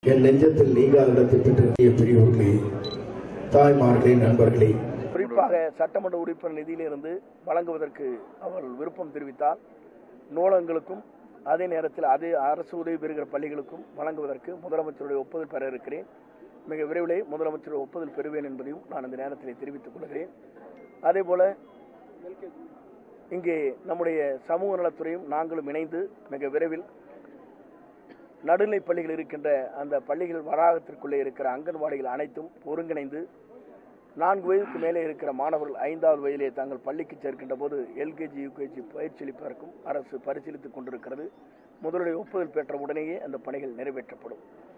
என் நெஞ்சத்தில் நீங்காத இடத்தை பெற்றிருக்கிய பெரியவர்களே தாய்மார்களே நண்பர்களே குறிப்பாக சட்டமன்ற உறுப்பினர் நிதியிலிருந்து வழங்குவதற்கு அவர் விருப்பம் தெரிவித்தால் நூலகங்களுக்கும் அதே நேரத்தில் அதே அரசு உதவி பெறுகிற பள்ளிகளுக்கும் வழங்குவதற்கு முதலமைச்சருடைய ஒப்புதல் பெற இருக்கிறேன் மிக விரைவிலே முதலமைச்சருடைய ஒப்புதல் பெறுவேன் என்பதையும் நான் இந்த நேரத்தில் தெரிவித்துக் கொள்கிறேன் அதேபோல இங்கே நம்முடைய சமூக நலத்துறையும் நாங்களும் இணைந்து மிக விரைவில் நடுநிலைப் பள்ளிகள் இருக்கின்ற அந்த பள்ளிகள் வளாகத்திற்குள்ளே இருக்கிற அங்கன்வாடிகள் அனைத்தும் ஒருங்கிணைந்து நான்கு வயதுக்கு மேலே இருக்கிற மாணவர்கள் ஐந்தாவது வயதிலே தாங்கள் பள்ளிக்கு சேர்க்கின்ற போது எல்கேஜி யூகேஜி பயிற்சி அளிப்பதற்கும் அரசு பரிசீலித்துக் கொண்டிருக்கிறது முதலுடைய ஒப்புதல் பெற்ற உடனேயே அந்த பணிகள் நிறைவேற்றப்படும்